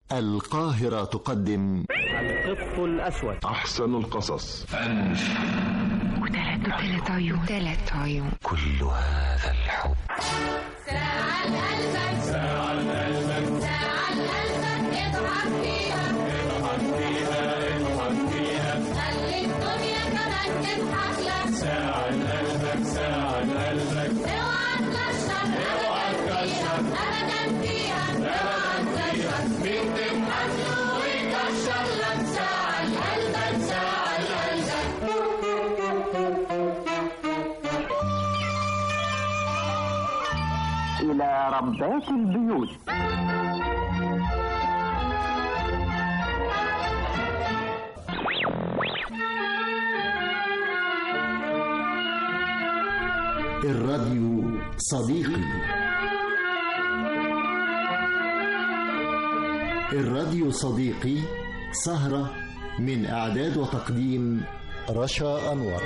القاهرة تقدم القط الأسود أحسن القصص وثلاث وثلاث عيون ثلاث عيون كل هذا الحب ساعة قلبك ساعة قلبك ساعة قلبك اضحك فيها اضحك فيها اضحك فيها خلي الدنيا كمان تضحك لك ساعة قلبك ساعة قلبك اوعى تكشر اوعى تكشر ابدا فيها اوعى تكشر مين تضحك له ويكشر لك ساعة قلبك ساعة قلبك إلى ربات البيوت الراديو صديقي الراديو صديقي سهرة من إعداد وتقديم رشا أنور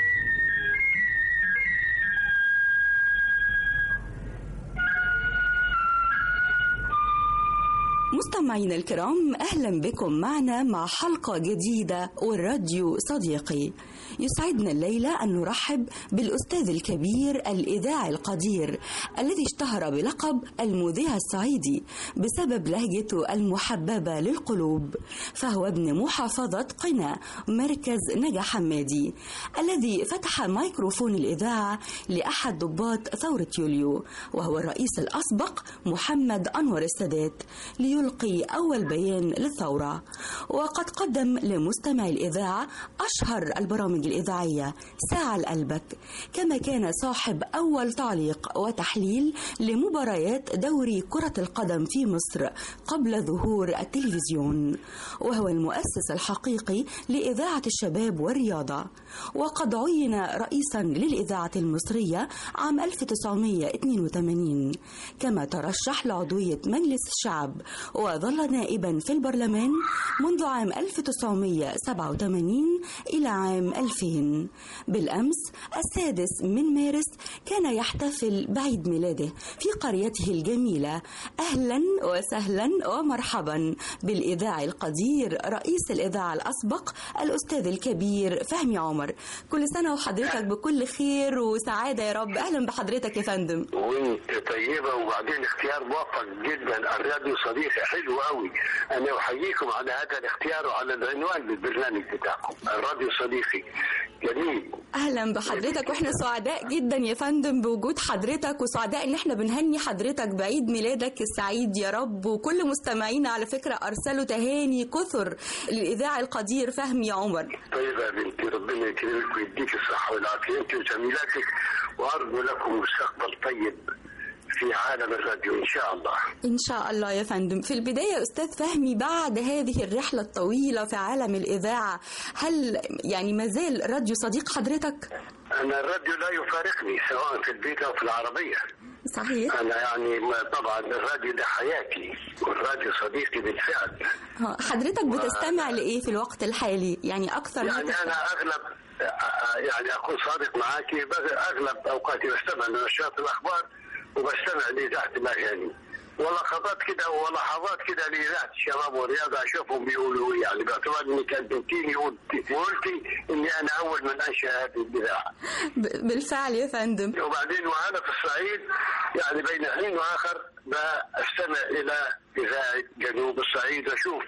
مستمعينا الكرام اهلا بكم معنا مع حلقه جديده والراديو صديقي يسعدنا الليله ان نرحب بالاستاذ الكبير الاذاعي القدير الذي اشتهر بلقب المذيع الصعيدي بسبب لهجته المحببه للقلوب فهو ابن محافظه قنا مركز نجا حمادي الذي فتح ميكروفون الاذاعه لاحد ضباط ثوره يوليو وهو الرئيس الاسبق محمد انور السادات ليلقي أول بيان للثورة وقد قدم لمستمع الإذاعة أشهر البرامج الإذاعية ساعة لقلبك كما كان صاحب أول تعليق وتحليل لمباريات دوري كرة القدم في مصر قبل ظهور التلفزيون وهو المؤسس الحقيقي لإذاعة الشباب والرياضة وقد عين رئيسا للإذاعة المصرية عام 1982 كما ترشح لعضوية مجلس الشعب وظل نائبا في البرلمان منذ عام 1987 إلى عام 2000 بالأمس السادس من مارس كان يحتفل بعيد ميلاده في قريته الجميلة أهلا وسهلا ومرحبا بالإذاعي القدير رئيس الإذاعة الأسبق الأستاذ الكبير فهمي عمر كل سنة وحضرتك بكل خير وسعادة يا رب أهلا بحضرتك يا فندم وانت طيبة وبعدين اختيار موفق جدا الراديو صديقي حلو قوي انا احييكم على هذا الاختيار وعلى العنوان للبرنامج بتاعكم الراديو صديقي جميل اهلا بحضرتك واحنا سعداء جدا يا فندم بوجود حضرتك وسعداء ان احنا بنهني حضرتك بعيد ميلادك السعيد يا رب وكل مستمعينا على فكره ارسلوا تهاني كثر للاذاعي القدير فهمي عمر طيبة يا بنتي ربنا يكرمك ويديك الصحة والعافية انت وزميلاتك وارجو لكم مستقبل طيب في عالم الراديو ان شاء الله ان شاء الله يا فندم في البدايه يا استاذ فهمي بعد هذه الرحله الطويله في عالم الاذاعه هل يعني ما زال راديو صديق حضرتك انا الراديو لا يفارقني سواء في البيت او في العربية صحيح انا يعني ما- طبعا الراديو ده حياتي والراديو صديقي بالفعل ها، حضرتك بتستمع لايه في الوقت الحالي يعني اكثر ما يعني تستمع. انا اغلب يعني اكون صادق معاكي بس اغلب اوقاتي بستمع لنشرات الاخبار وبستمع لاذاعه الاغاني ولقطات كده ولحظات كده لاذاعه الشباب والرياضه اشوفهم بيقولوا إيه. يعني باعتبار انك قدمتيني وقلتي وقلتي اني انا اول من انشا هذه الاذاعه ب- بالفعل يا فندم وبعدين وانا في الصعيد يعني بين حين واخر بستمع الى اذاعه جنوب الصعيد واشوف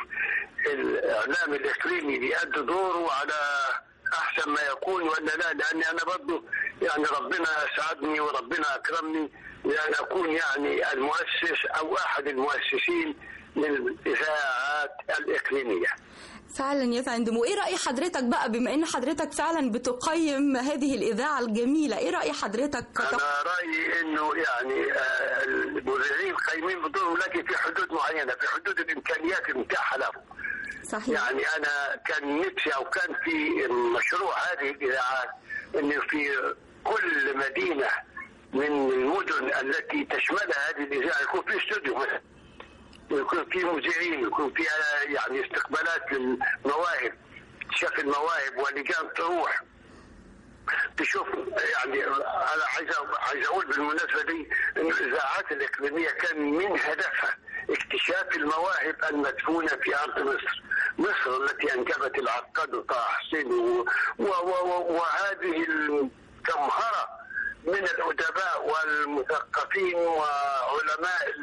الاعلام الاقليمي بيأدي دوره على احسن ما يكون ولا لا لاني انا برضه يعني ربنا اسعدني وربنا اكرمني لان اكون يعني المؤسس او احد المؤسسين للاذاعات الاقليميه. فعلا يا فندم وايه راي حضرتك بقى بما ان حضرتك فعلا بتقيم هذه الاذاعه الجميله ايه راي حضرتك انا رايي انه يعني آه، المذيعين قايمين بدورهم لكن في حدود معينه في حدود الامكانيات المتاحه لهم. صحيح يعني انا كان نفسي او كان في مشروع هذه الاذاعات انه في كل مدينه من المدن التي تشملها هذه الاذاعه يكون في استوديو مثلا ويكون في مذيعين يكون في يعني استقبالات للمواهب شاف المواهب ولجان تروح تشوف يعني انا عايز عايز اقول بالمناسبه دي انه الاذاعات الاقليميه كان من هدفها اكتشاف المواهب المدفونة في أرض مصر مصر التي أنجبت العقاد طه حسين و- و- و- وهذه الجمهرة من الأدباء والمثقفين وعلماء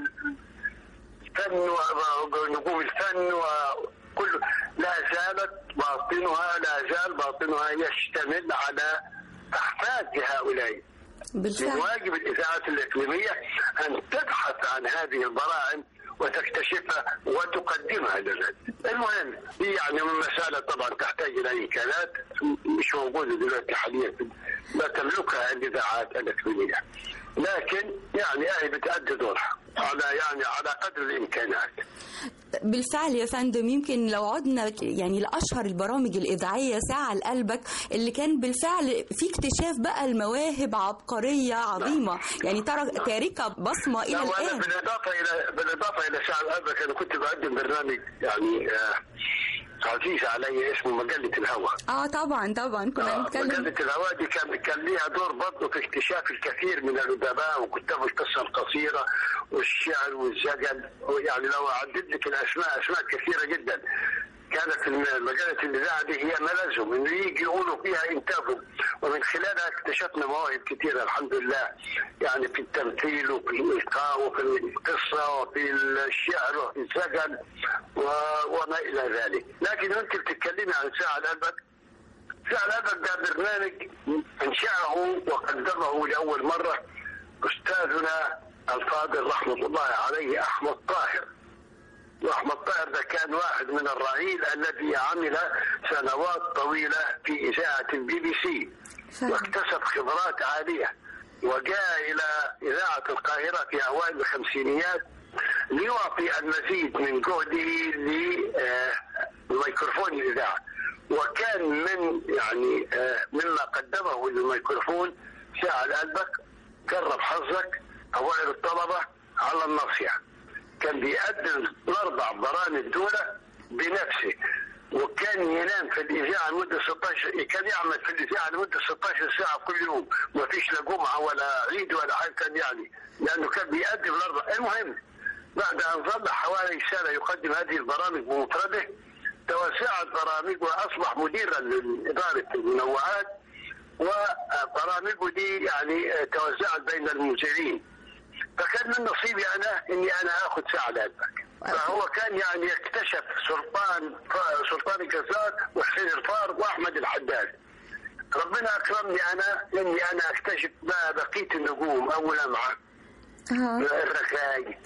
الفن ونجوم الفن وكل لا زالت باطنها لا زال باطنها يشتمل على أحفاد هؤلاء من بالفعل واجب الإذاعات الإقليمية أن تبحث عن هذه البراعم وتكتشفها وتقدمها للناس. المهم هي يعني مسألة طبعا تحتاج إلى إمكانات مش موجودة دلوقتي حاليا لا تملكها الإذاعات الإقليمية. لكن يعني هي بتأدي دورها على يعني على قدر الإمكانات. بالفعل يا فندم يمكن لو عدنا يعني لأشهر البرامج الإذاعية ساعة لقلبك اللي كان بالفعل في اكتشاف بقى المواهب عبقرية عظيمة يعني ترى تاركة بصمة إلى لا وانا الآن بالاضافه الى بالاضافه الى ساعه الابك انا كنت بقدم برنامج يعني آه عزيز علي اسمه مجله الهوى اه طبعا طبعا كنا آه، نتكلم مجلة الهواء دي كان كان ليها دور برضه في اكتشاف الكثير من الأدباء وكتاب القصة القصيرة والشعر والزجل يعني لو أعدد لك الأسماء أسماء كثيرة جدا كانت الم- مجلة الإذاعة دي هي ملازم إنه يجي يقولوا فيها إنتاجهم ومن خلالها اكتشفنا مواهب كثيرة الحمد لله يعني في التمثيل وفي الإلقاء وفي القصة وفي الشعر وفي الزجل و- وما إلى ذلك لكن أنت بتتكلمي عن ساعة الأبد فعل هذا ده برنامج انشأه وقدمه لأول مرة أستاذنا الفاضل رحمة الله عليه أحمد طاهر وأحمد طاهر ده كان واحد من الرعيل الذي عمل سنوات طويلة في إذاعة البي بي سي فعلا. واكتسب خبرات عالية وجاء إلى إذاعة القاهرة في أوائل الخمسينيات ليعطي المزيد من جهده لميكروفون الإذاعة وكان من يعني آه، مما قدمه للميكروفون ساعة قلبك جرب حظك أوائل الطلبة على النصيحة كان بيقدم الأربع برامج دولة بنفسه وكان ينام في الإذاعة لمدة 16 كان يعمل في الإذاعة لمدة 16 ساعة كل يوم ما فيش لا جمعة ولا عيد ولا حاجة كان يعني لأنه كان بيقدم الأربع المهم بعد أن ظل حوالي سنة يقدم هذه البرامج بمفرده توسعت برامجه وأصبح مديرا لإدارة المنوعات وبرامجه دي يعني توزعت بين المذيعين فكان من نصيبي انا اني انا اخذ ساعه لقلبك فهو كان يعني اكتشف سلطان سلطان الجزار وحسين الفار واحمد الحداد ربنا اكرمني انا اني انا اكتشف ما بقيه النجوم ابو لمعه آه. الركاي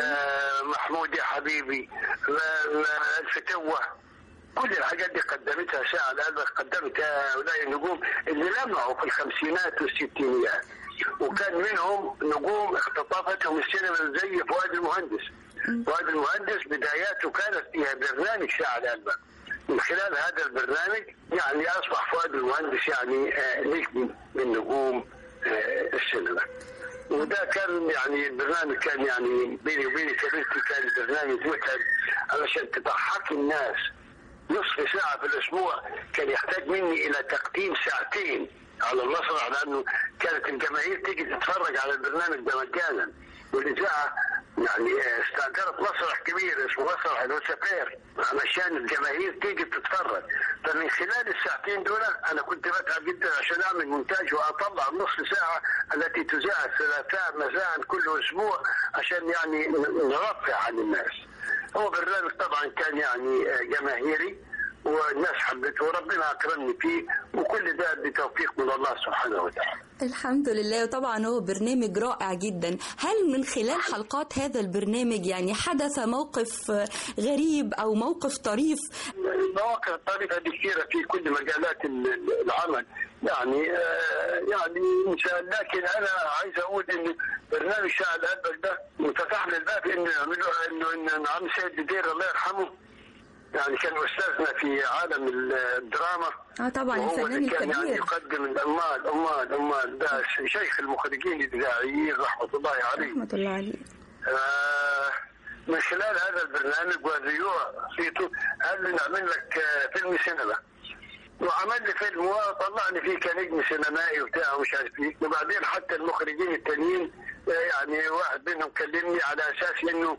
آه محمود يا حبيبي ما- ما- الفتوه كل الحاجات دي قدمتها ساعة الألبة قدمت هؤلاء النجوم اللي لمعوا في الخمسينات والستينيات وكان منهم نجوم اختطفتهم السينما زي فؤاد المهندس فؤاد المهندس بداياته كانت فيها برنامج ساعة الألبة من خلال هذا البرنامج يعني أصبح فؤاد المهندس يعني آه، نجم من نجوم آه، السينما وده كان يعني البرنامج كان يعني بيني وبين كبيرتي كان برنامج متعب علشان تضحك الناس نصف ساعة في الأسبوع كان يحتاج مني إلى تقديم ساعتين على المسرح لأنه كانت الجماهير تيجي تتفرج على البرنامج ده مجانا والإذاعة يعني استأجرت مسرح كبير اسمه مسرح الوسفير علشان الجماهير تيجي تتفرج فمن خلال الساعتين دول أنا كنت بتعب جدا عشان أعمل مونتاج وأطلع النصف ساعة التي تذاع الثلاثاء مساء كل أسبوع عشان يعني نرفع عن الناس هو برنامج طبعا كان يعني جماهيري والناس حبته وربنا اكرمني فيه وكل ده بتوفيق من الله سبحانه وتعالى. الحمد لله وطبعا هو برنامج رائع جدا هل من خلال حلقات هذا البرنامج يعني حدث موقف غريب أو موقف طريف المواقف الطريفة دي كثيرة في كل مجالات ال- العمل يعني آه، يعني إنسان لكن أنا عايز أقول إن برنامج ساعة الألبك ده فتح لي الباب إنه يعملوا إنه إن عم سيد بدير الله يرحمه يعني كان أستاذنا في عالم الدراما اه طبعا وهو الفنان اللي كان يعني الكبير يقدم الأمال أمال أمال ده شيخ المخرجين الإذاعيين رحمة الله عليه رحمة الله عليه آه، من خلال هذا البرنامج والريوع فيتو قال لي نعمل لك آه، فيلم سينما وعمل لي فيلم وطلعني فيه كنجم سينمائي وبتاع ومش عارف ايه وبعدين حتى المخرجين التانيين آه، يعني واحد منهم كلمني على اساس انه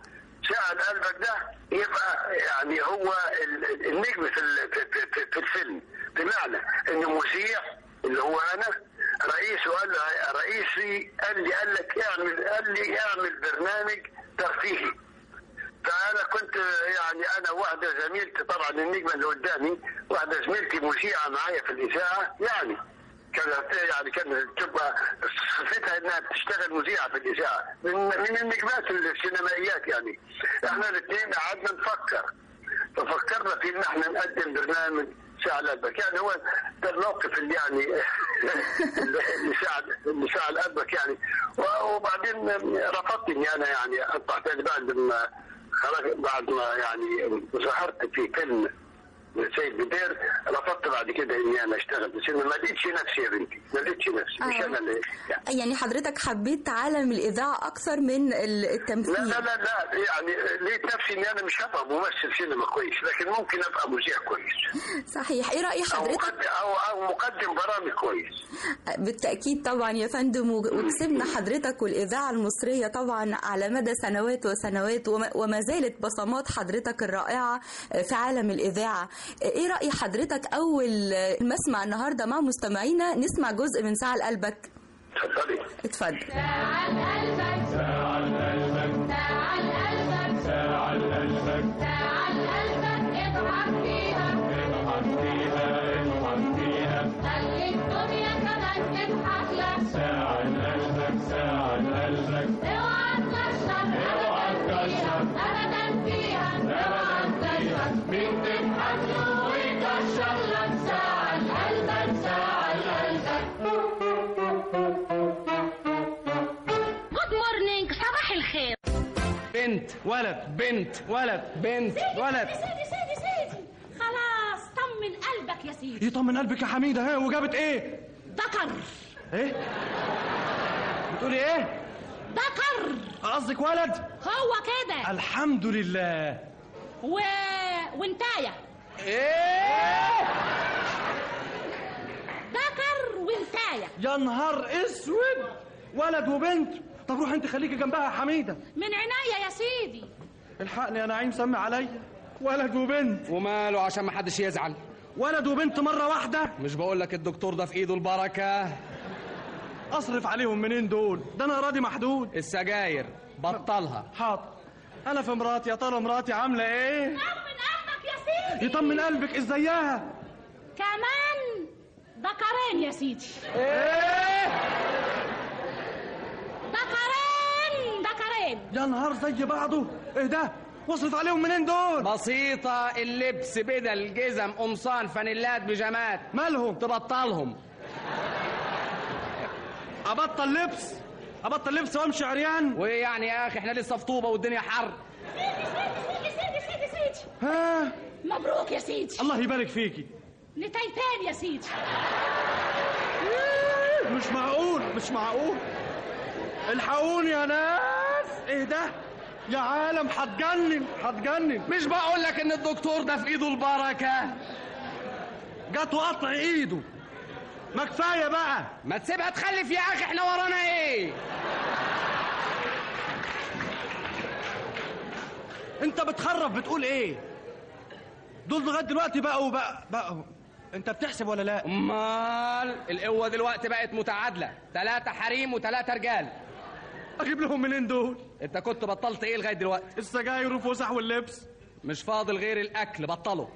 ساعد قلبك ده يبقى يعني هو ال- ال- النجم في ال- في- في- في- في الفيلم بمعنى ان المذيع اللي هو انا رئيسه قال له رئيسي قال لي قال لك اعمل قال لي اعمل برنامج ترفيهي فانا كنت يعني انا واحده زميلتي طبعا النجمه اللي قدامي واحده زميلتي مذيعه معايا في الاذاعه يعني كانت يعني كانت تبقى صفتها انها بتشتغل مذيعه في الاذاعه من من النجمات السينمائيات يعني احنا الاثنين قعدنا نفكر ففكرنا في ان احنا نقدم برنامج ساعة قلبك يعني هو ده الموقف اللي يعني اللي ساعد اللي ساعد قلبك يعني وبعدين رفضت اني انا يعني اطلع تاني بعد ما خرج بعد ما يعني ظهرت في فيلم سيد بدير رفضت بعد كده اني انا اشتغل في السينما ما لقيتش نفسي يا بنتي ما لقيتش نفسي مش آه. انا اللي يعني يعني حضرتك حبيت عالم الإذاعة أكثر من ال- لا التمثيل لا لا لا يعني لقيت نفسي اني انا مش هبقى ممثل سينما كويس لكن ممكن ابقى مذيع كويس صحيح إيه رأي او حضرتك مقدم او او مقدم برامج كويس بالتأكيد طبعا يا فندم و- وكسبنا حضرتك والإذاعة المصرية طبعا على مدى سنوات وسنوات وما- وما زالت بصمات حضرتك الرائعة في عالم الإذاعة إيه رأي حضرتك أول ما أسمع النهاردة مع مستمعينا نسمع جزء من ساعة لقلبك اتفضلي اتفضل ساعة قلبك ساعة قلبك ساعة قلبك ساعة قلبك اضحك فيها اضحك فيها اضحك فيها خلي الدنيا كمان تضحك لك ساعة قلبك ساعة قلبك اوعى تكشر اوعى تكشر ابدا فيها اوعى تكشر مين تضحك له ويكشر لك ساعة قلبك ساعة قلبك جود مورنينج صباح الخير بنت ولد بنت ولد بنت ولد سيدي سيدي سيدي خلاص طمن قلبك يا سيدي يطمن قلبك يا حميده ها وجابت ايه ذكر ايه بتقولي ايه ذكر قصدك ولد هو كده الحمد لله و... وانتايه ايه ذكر وانتايه يا نهار اسود ولد وبنت طب روح انت خليكي جنبها يا حميده من عناية يا سيدي الحقني يا نعيم سمي عليا ولد وبنت وماله عشان ما حدش يزعل ولد وبنت مره واحده مش بقول لك الدكتور ده في ايده البركه اصرف عليهم منين دول ده انا راضي محدود السجاير بطلها حاضر انا في مراتي يا ترى مراتي عامله ايه طمن قلبك يا سيدي يطمن قلبك ازيها كمان ذكرين يا سيدي ايه ذكرين ذكرين يا نهار زي بعضه ايه ده واصرف عليهم منين دول بسيطة اللبس بدل جزم قمصان فانيلات بيجامات مالهم تبطلهم ابطل لبس ابطل لبس وامشي عريان وايه يعني يا اخي احنا لسه في طوبة والدنيا حر سيدي سيدي سيدي سيدي سيدي سيدي ها مبروك يا سيدي الله يبارك فيكي نتايتين يا سيدي مش معقول مش معقول الحقوني يا ناس ايه ده يا عالم هتجنن هتجنن مش بقول لك ان الدكتور ده في ايده البركة جت وقطع ايده ما كفايه بقى ما تسيبها تخلف يا اخي احنا ورانا ايه انت بتخرف بتقول ايه دول لغايه دلوقتي بقوا بقى بقوا انت بتحسب ولا لا امال القوة دلوقتي بقت متعادلة ثلاثة حريم وثلاثة رجال اجيب لهم منين دول انت كنت بطلت ايه لغاية دلوقتي السجاير وفسح واللبس مش فاضل غير الاكل بطله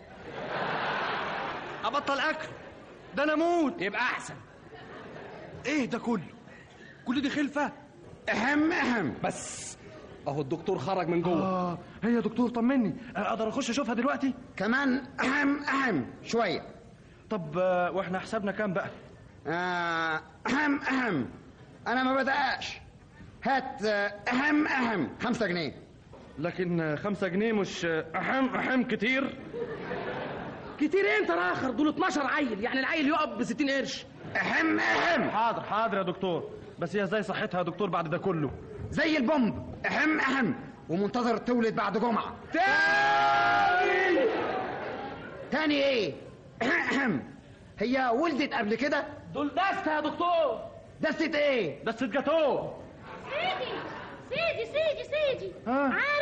ابطل اكل ده انا اموت يبقى احسن ايه ده كله كل دي خلفه اهم اهم بس اهو الدكتور خرج من جوه اه هي يا دكتور طمني اقدر اخش اشوفها دلوقتي كمان اهم اهم شويه طب آه، واحنا حسابنا كام بقى آه، اهم اهم انا ما بدأش هات آه، اهم اهم خمسة جنيه لكن آه، خمسة جنيه مش آه، احم احم كتير كتير ايه انت راخر دول 12 عيل يعني العيل يقف ب 60 قرش اهم اهم حاضر حاضر يا دكتور بس هي ازاي صحتها يا دكتور بعد ده كله زي البومب اهم اهم ومنتظر تولد بعد جمعة تاني تاني ايه اهم هي ولدت قبل كده دول دستة يا دكتور دست ايه ده جاتوه سيدي سيدي سيدي سيدي ها؟ عارف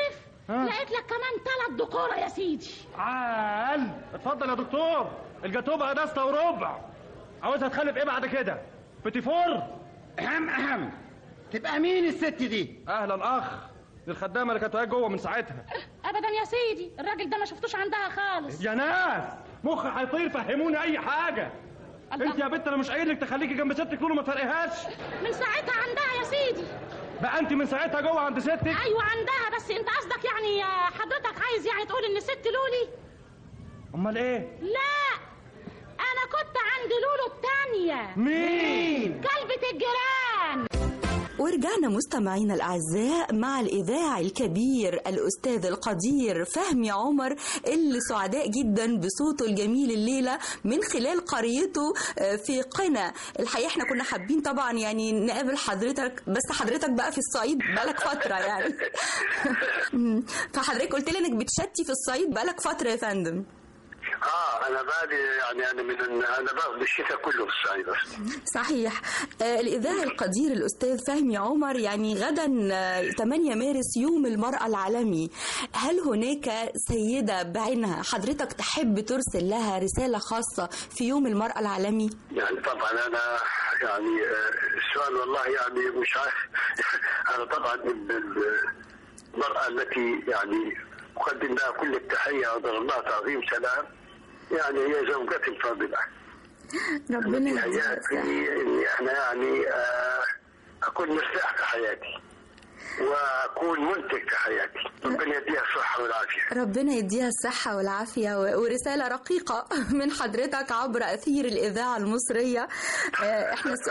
لقيت لك كمان ثلاث دكوره يا سيدي عال اتفضل يا دكتور الجاتوه بقى دستة وربع عاوزها تخلف ايه بعد كده بتي فور اهم اهم تبقى مين الست دي اهلا اخ دي الخدامه اللي كانت واقفة جوه من ساعتها ابدا يا سيدي الراجل ده ما شفتوش عندها خالص يا ناس مخي هيطير فهموني اي حاجه الله. انت يا بنت انا مش قايل لك تخليكي جنب ستك طول ما تفرقهاش من ساعتها عندها يا سيدي بقى انت من ساعتها جوه عند ستك ايوه عندها بس انت قصدك يعني آه، حضرتك عايز يعني تقول ان ست لولي امال ايه لا انا كنت عند لولو التانية مين كلبة الجيران ورجعنا مستمعينا الأعزاء مع الإذاعي الكبير الأستاذ القدير فهمي عمر اللي سعداء جدا بصوته الجميل الليلة من خلال قريته آه، في قنا الحقيقة احنا كنا حابين طبعا يعني نقابل حضرتك بس حضرتك بقى في الصعيد بقالك فترة يعني مم. فحضرتك قلت لي انك بتشتي في الصعيد بقالك فترة يا فندم اه انا بالي يعني انا من انا باخذ الشتاء كله في الصعيد اصلا صحيح آه، الإذاعي القدير الأستاذ فهمي عمر يعني غدا آه، 8 مارس يوم المرأة العالمي هل هناك سيدة بعينها حضرتك تحب ترسل لها رسالة خاصة في يوم المرأة العالمي؟ يعني طبعا انا يعني آه، السؤال والله يعني مش عارف انا طبعا ال- ال- المراه التي يعني اقدم لها كل التحيه وادعو الله تعظيم سلام يعني هي زوجتي الفاضله ربنا يهديها حياتي اني انا يعني آه، اكون مرتاح في حياتي واكون منتج في حياتي ربنا يديها الصحه والعافيه ربنا يديها الصحة والعافية و- ورسالة رقيقة من حضرتك عبر أثير الإذاعة المصرية آه، احنا س...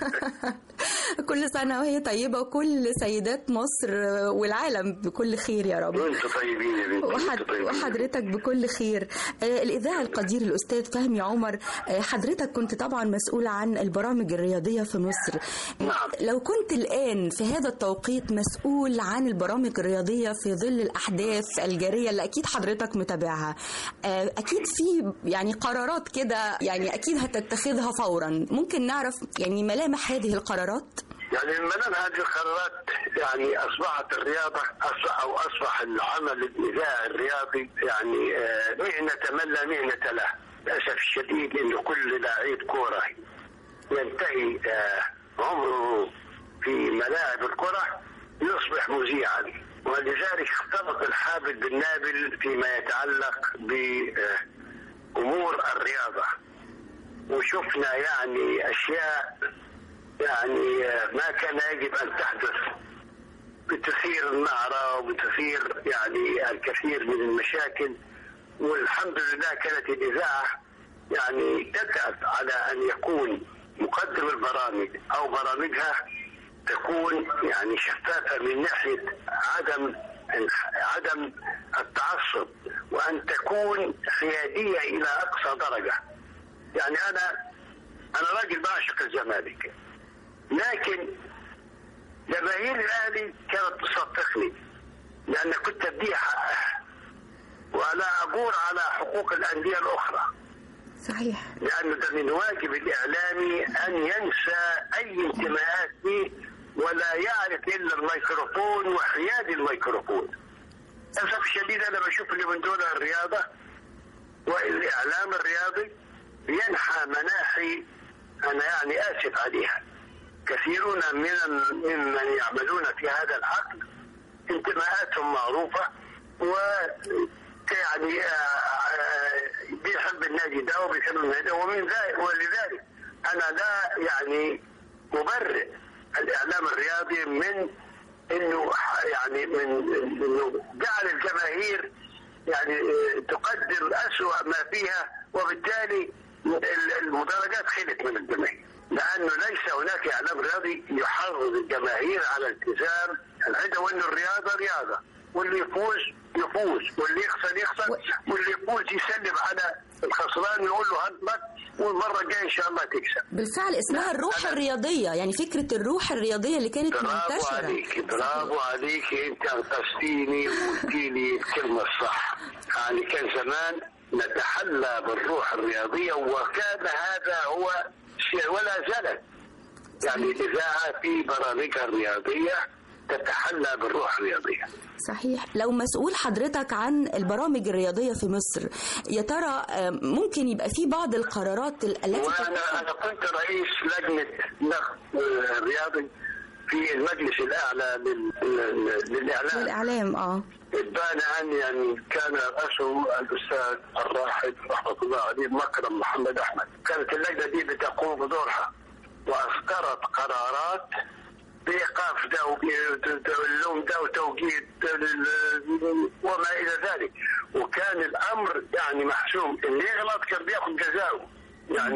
كل سنة وهي طيبة وكل سيدات مصر آه، والعالم بكل خير يا رب وانتم طيبين يا بنتي وحد وانتم طيبين وحضرتك بكل خير آه، الإذاعة القدير الأستاذ فهمي عمر آه، حضرتك كنت طبعا مسؤول عن البرامج الرياضية في مصر نعم. لو كنت الآن في هذا التوقيت مسؤول عن البرامج الرياضية في ظل الأحداث الجارية اللي أكيد حضرتك متابعها آه، أكيد في يعني قرارات كده يعني أكيد هتتخذها فورا ممكن نعرف يعني ملامح هذه القرارات يعني من ملامح هذه القرارات يعني اصبحت الرياضه أصبح او اصبح العمل الاذاعي الرياضي يعني آه، مهنه من لا مهنه له للاسف الشديد انه كل لاعب كوره ينتهي آه، عمره في ملاعب الكره يصبح مذيعا ولذلك اختلط الحابل بالنابل فيما يتعلق بامور الرياضه وشفنا يعني اشياء يعني آه، ما كان يجب ان تحدث بتثير النعرة وبتثير يعني الكثير من المشاكل والحمد لله كانت الإذاعة يعني تتعب على أن يكون مقدم البرامج أو برامجها تكون يعني شفافة من ناحية عدم عدم التعصب وأن تكون حيادية إلى أقصى درجة يعني أنا أنا راجل بعشق الزمالك لكن جماهير الاهلي كانت تصفقني لان كنت اديها حقها ولا اجور على حقوق الانديه الاخرى صحيح لانه ده من واجب الاعلامي ان ينسى اي انتماءات ليه ولا يعرف الا الميكروفون وحياد الميكروفون للاسف الشديد انا بشوف اللي من دون الرياضه والاعلام الرياضي ينحى مناحي انا يعني اسف عليها كثيرون من ممن يعملون في هذا الحقل انتماءاتهم معروفه و يعني آه، آه، بيحب النادي ده وبيحب النادي ده ومن ذلك ولذلك انا لا يعني مبرئ الاعلام الرياضي من انه ح- يعني من انه جعل الجماهير يعني آه، تقدر اسوأ ما فيها وبالتالي ال- المدرجات خلت من الجماهير لانه ليس هناك اعلام رياضي يحرض الجماهير على التزام العده وان الرياضه رياضه واللي يفوز يفوز واللي يخسر يخسر واللي يفوز يسلم على الخسران ويقول له هنطلق والمره الجايه ان شاء الله تكسب بالفعل اسمها الروح الرياضية يعني فكرة الروح الرياضية اللي كانت برافو منتشرة عليك برافو عليك انت انقذتيني وقلتي لي الكلمه الصح يعني كان زمان نتحلى بالروح الرياضيه وكان هذا هو شيء ولا زالت يعني الاذاعه في برامجها الرياضيه تتحلى بالروح الرياضيه صحيح لو مسؤول حضرتك عن البرامج الرياضية في مصر يا ترى آه، ممكن يبقى في بعض القرارات ال- التي وانا انا كنت رئيس لجنه نقد آه، رياضي في المجلس الاعلى لل- لل- للاعلام الإعلام اه بان ان يعني كان راسه الاستاذ الراحل رحمه الله عليه مكرم محمد احمد كانت اللجنه دي بتقوم بدورها واصدرت قرارات بايقاف ده واللوم ده وتوقيت لل- وما الى ذلك وكان الامر يعني محسوم اللي يغلط كان بياخذ جزاؤه يعني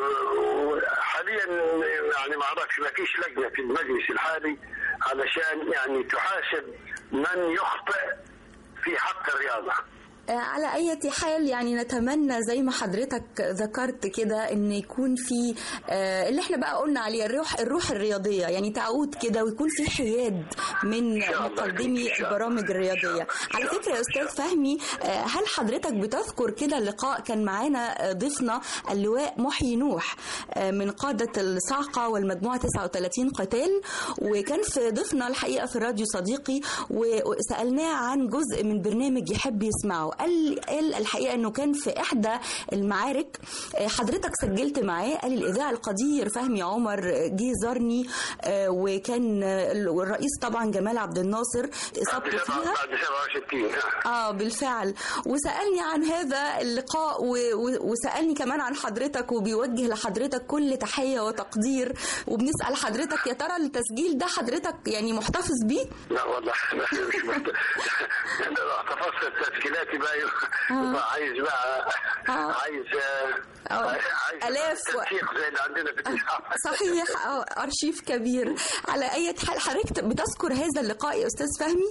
آه، حاليا يعني ما اعرفش ما فيش لجنه في المجلس الحالي علشان يعني تحاسب من يخطئ في حق الرياضه آه، على أي حال يعني نتمنى زي ما حضرتك ذكرت كده إن يكون في آه، اللي احنا بقى قلنا عليه الروح الروح الرياضية يعني تعود كده ويكون في حياد من مقدمي البرامج الرياضية على فكرة يا أستاذ فهمي آه، هل حضرتك بتذكر كده لقاء كان معانا آه، ضيفنا اللواء محيي نوح آه، من قادة الصاعقة والمجموعة 39 قتال وكان في ضيفنا الحقيقة في الراديو صديقي وسألناه عن جزء من برنامج يحب يسمعه قال قال الحقيقة انه كان في احدى المعارك آه، حضرتك سجلت معاه قال الاذاعة القدير فهمي عمر آه، جه زارني آه، وكان آه، الرئيس طبعا جمال عبد الناصر اصابته فيها بعد 67 آه. اه بالفعل وسالني عن هذا اللقاء و... و... وسالني كمان عن حضرتك وبيوجه لحضرتك كل تحيه وتقدير وبنسال حضرتك يا ترى التسجيل ده حضرتك يعني محتفظ بيه لا والله مش محت- انا لو احتفظت تسجيلاتي بقى يبقى عايز بقى عايز آه. عايز آلاف و- تنسيق زي اللي عندنا في الإذاعة. صحيح آه، ارشيف كبير على اي حال حضرتك بتذكر هذا اللقاء يا استاذ فهمي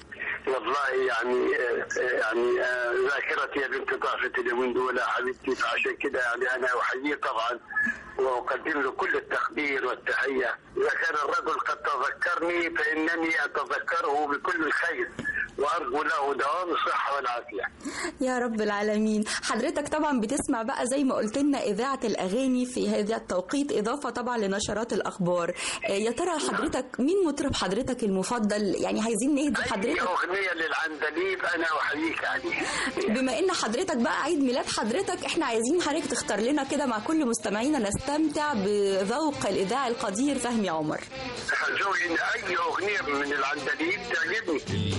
والله يعني آه، يعني آه، ذاكرتي يا بنت ضعفت اليومين دول يا حبيبتي فعشان كده يعني انا احييه طبعا واقدم له كل التقدير والتحيه اذا كان الرجل قد تذكرني فانني اتذكره بكل الخير وارجو له دوام الصحه والعافيه يا رب العالمين حضرتك طبعا بتسمع بقى زي ما قلت لنا اذاعه الاغاني في هذا التوقيت اضافه طبعا لنشرات الاخبار آه، يا ترى حضرتك مين مطرب حضرتك المفضل يعني عايزين نهدي اي حضرتك اغنيه للعندليب انا احييك عليها بما ان حضرتك بقى عيد ميلاد حضرتك احنا عايزين حضرتك تختار لنا كده مع كل مستمعينا نستمتع بذوق الاذاعي القدير فهمي عمر زوجي ان اي اغنيه من العندليب تعجبني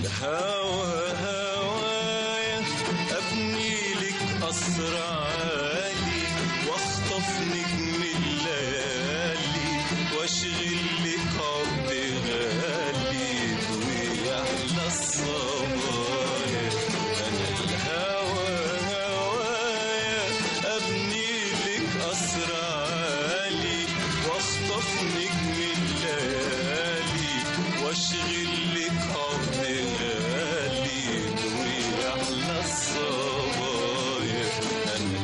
الهوى هوايا ابني لك قصر عالي واخطف نجم الليالي واشغل لك عقد غالي ويحلى الصبايا انا الهوى هوايا ابني لك قصر عالي واخطف نجم الليالي واشغل لك عقد غالي ويحلى الصبايا انا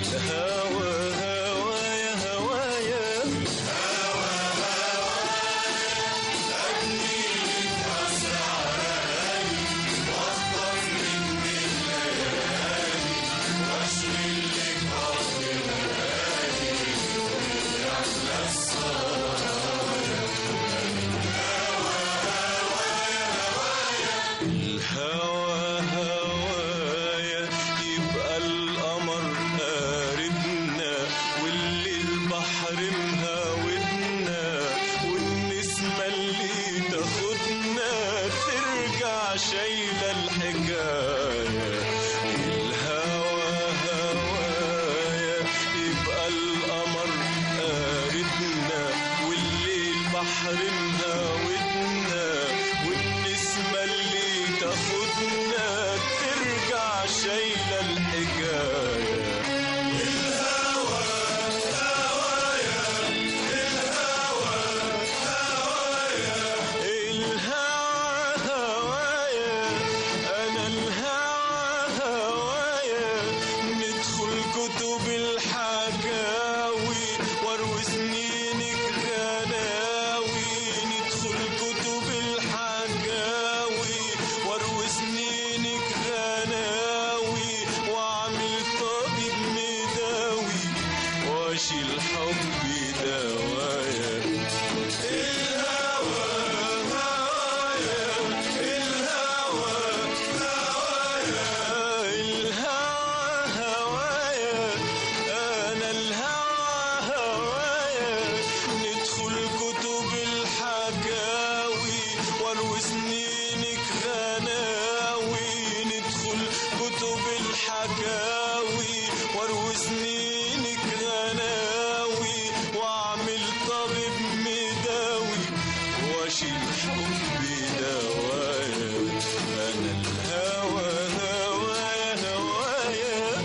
حكاوي واروي سنينك غناوي واعمل طبيب مداوي واشيل حبي دوايا انا الهوى هوايا هوايا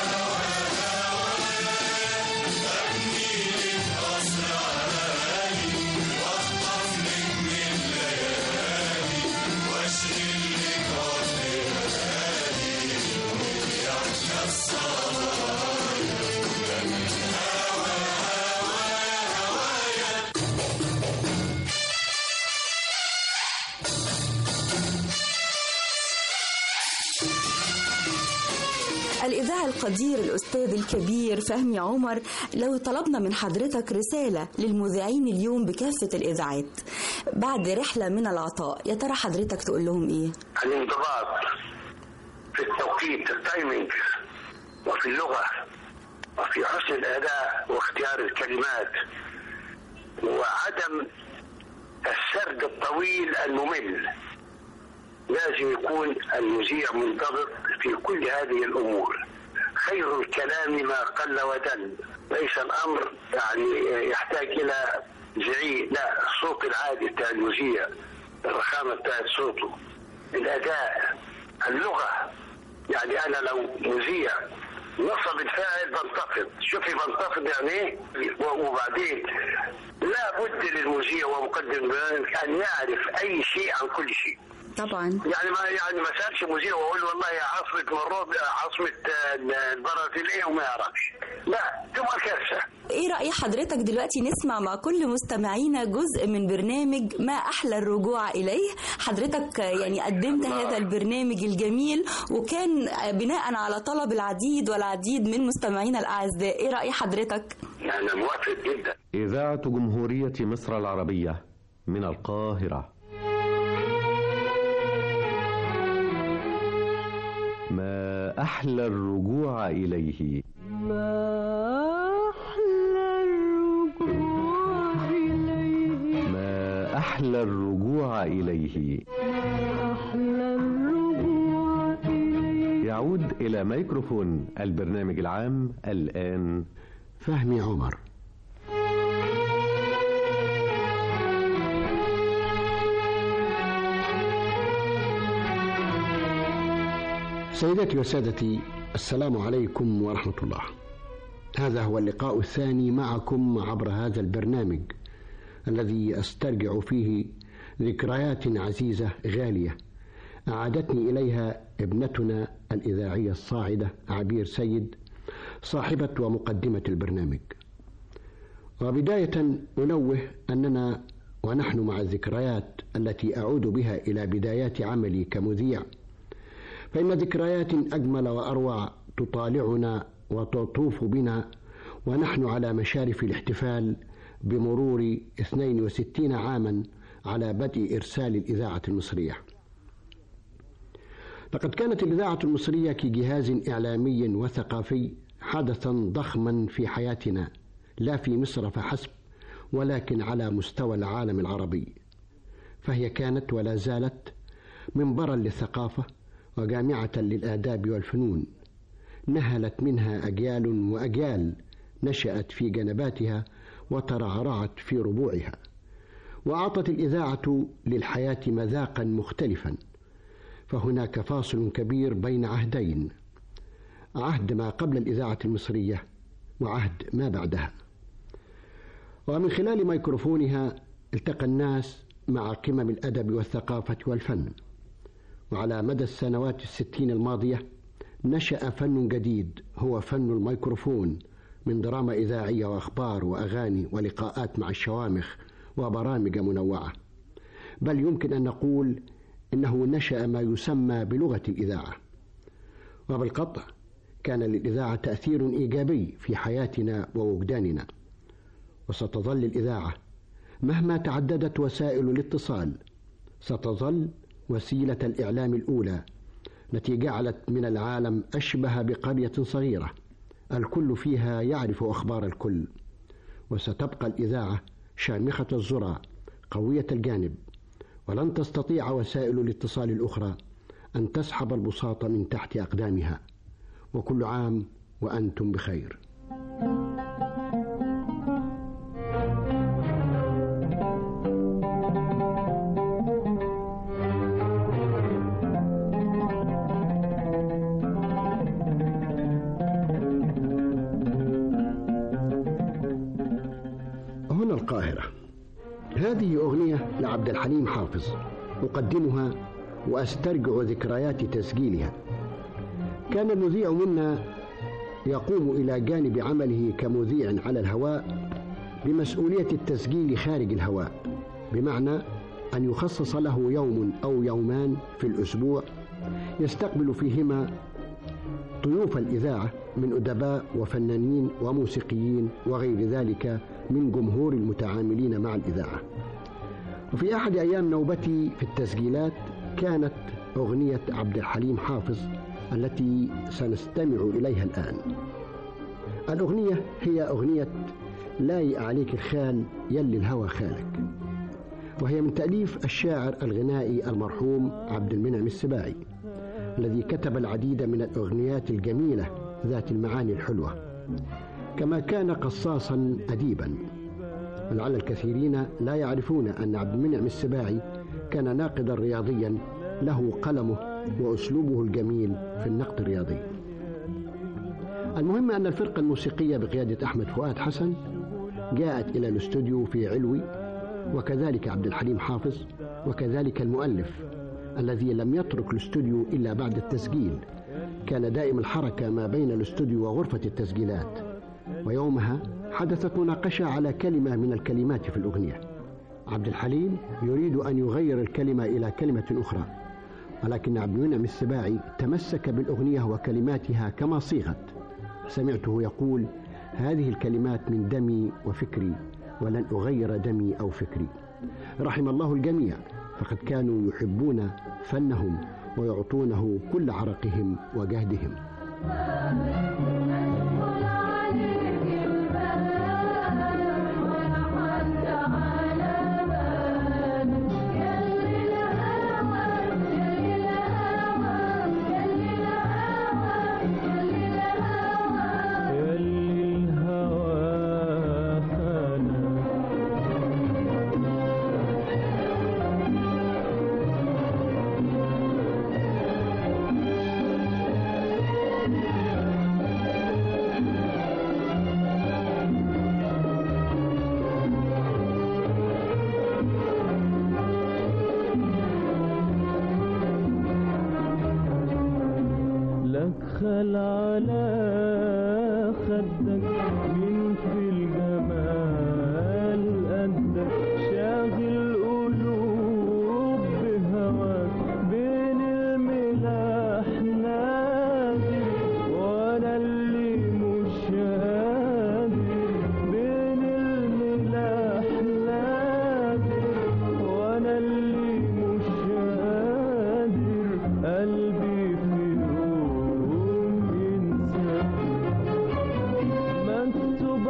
الإذاعي القدير الأستاذ الكبير فهمي عمر لو طلبنا من حضرتك رسالة للمذيعين اليوم بكافة الإذاعات بعد رحلة من العطاء يا ترى حضرتك تقول لهم إيه؟ الانضباط في التوقيت التايمينج وفي اللغة وفي حسن الأداء واختيار الكلمات وعدم السرد الطويل الممل لازم يكون المذيع منضبط في كل هذه الأمور خير الكلام ما قل ودل ليس الأمر يعني يحتاج إلى زعيق لا الصوت العادي بتاع المذيع الرخامة بتاعت صوته الأداء اللغة يعني أنا لو مذيع نصب الفاعل بنتفض شوفي بنتفض يعني ايه وبعدين لا بد للمذيع ومقدم البرنامج ان يعرف اي شيء عن كل شيء طبعا يعني ما يعني ما سالش مذيع واقول له والله يا عاصمه مراد عاصمه آه، البرازيل ايه وما يعرفش لا تبقى كارثه إيه رأي حضرتك دلوقتي نسمع مع كل مستمعينا جزء من برنامج ما أحلى الرجوع إليه حضرتك يعني قدمت هذا البرنامج الجميل وكان بناء على طلب العديد والعديد من مستمعينا الأعزاء إيه رأي حضرتك؟ انا موافق جدا إذاعة جمهورية مصر العربية من القاهرة ما أحلى الرجوع إليه ما أحلى الرجوع إليه يعود إلى ميكروفون البرنامج العام الآن فهمي عمر سيداتي وسادتي السلام عليكم ورحمة الله هذا هو اللقاء الثاني معكم عبر هذا البرنامج الذي استرجع فيه ذكريات عزيزة غالية أعادتني إليها ابنتنا الإذاعية الصاعدة عبير سيد صاحبة ومقدمة البرنامج وبداية أنوه أننا ونحن مع الذكريات التي أعود بها إلى بدايات عملي كمذيع فإن ذكريات أجمل وأروع تطالعنا وتطوف بنا ونحن على مشارف الاحتفال بمرور 62 عاما على بدء إرسال الإذاعة المصرية لقد كانت الإذاعة المصرية كجهاز إعلامي وثقافي حدثا ضخما في حياتنا لا في مصر فحسب ولكن على مستوى العالم العربي فهي كانت ولا زالت منبرا للثقافة وجامعة للآداب والفنون نهلت منها أجيال وأجيال نشأت في جنباتها وترعرعت في ربوعها وأعطت الإذاعة للحياة مذاقا مختلفا فهناك فاصل كبير بين عهدين عهد ما قبل الإذاعة المصرية وعهد ما بعدها ومن خلال ميكروفونها التقى الناس مع قمم الأدب والثقافة والفن وعلى مدى السنوات الستين الماضية نشأ فن جديد هو فن الميكروفون من دراما إذاعية وأخبار وأغاني ولقاءات مع الشوامخ وبرامج منوعة بل يمكن أن نقول إنه نشأ ما يسمى بلغة الإذاعة وبالقطع كان للإذاعة تأثير إيجابي في حياتنا ووجداننا وستظل الإذاعة مهما تعددت وسائل الاتصال ستظل وسيلة الإعلام الأولى التي جعلت من العالم أشبه بقرية صغيرة الكل فيها يعرف أخبار الكل وستبقى الإذاعة شامخة الزرع قوية الجانب ولن تستطيع وسائل الاتصال الأخرى أن تسحب البساط من تحت أقدامها وكل عام وأنتم بخير هنا القاهرة هذه أغنية لعبد الحليم حافظ أقدمها وأسترجع ذكريات تسجيلها كان المذيع منا يقوم إلى جانب عمله كمذيع على الهواء بمسؤولية التسجيل خارج الهواء بمعنى أن يخصص له يوم أو يومان في الأسبوع يستقبل فيهما ضيوف الإذاعة من أدباء وفنانين وموسيقيين وغير ذلك من جمهور المتعاملين مع الإذاعة وفي أحد أيام نوبتي في التسجيلات كانت أغنية عبد الحليم حافظ التي سنستمع إليها الآن الأغنية هي أغنية لاي عليك الخال يلي الهوى خالك وهي من تأليف الشاعر الغنائي المرحوم عبد المنعم السباعي الذي كتب العديد من الأغنيات الجميلة ذات المعاني الحلوة كما كان قصاصا أديبا ولعل الكثيرين لا يعرفون أن عبد المنعم السباعي كان ناقدا رياضيا له قلمه وأسلوبه الجميل في النقد الرياضي المهم أن الفرقة الموسيقية بقيادة أحمد فؤاد حسن جاءت إلى الاستوديو في علوي وكذلك عبد الحليم حافظ وكذلك المؤلف الذي لم يترك الاستوديو إلا بعد التسجيل كان دائم الحركة ما بين الاستوديو وغرفة التسجيلات ويومها حدثت مناقشة على كلمة من الكلمات في الأغنية عبد الحليم يريد أن يغير الكلمة إلى كلمة أخرى ولكن عبد المنعم السباعي تمسك بالأغنية وكلماتها كما صيغت سمعته يقول هذه الكلمات من دمي وفكري ولن أغير دمي أو فكري رحم الله الجميع فقد كانوا يحبون فنهم ويعطونه كل عرقهم وجهدهم لك خل على خدك من في الجمال قدك شاغل قلوب بهواك بين الملاح نادر وانا اللي مش قادر بين الملاح نادر وانا اللي مش قادر قلبي في يوم ينسى مكتوب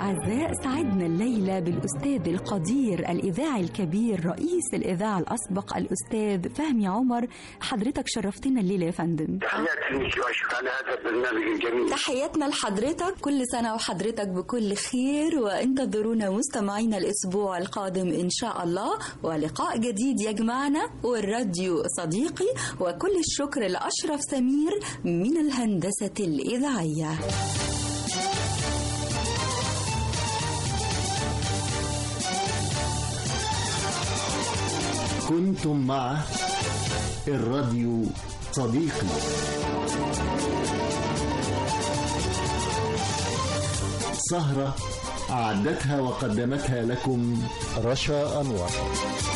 الأعزاء سعدنا الليلة بالأستاذ القدير الإذاعي الكبير رئيس الإذاعة الأسبق الأستاذ فهمي عمر حضرتك شرفتنا الليلة يا فندم تحياتي لك واشكر على هذا البرنامج الجميل تحياتنا لحضرتك كل سنة وحضرتك بكل خير وانتظرونا مستمعينا الأسبوع القادم إن شاء الله ولقاء جديد يجمعنا والراديو صديقي وكل الشكر لأشرف سمير من الهندسة الإذاعية كنتم مع الراديو صديقي سهرة أعدتها وقدمتها لكم رشا أنور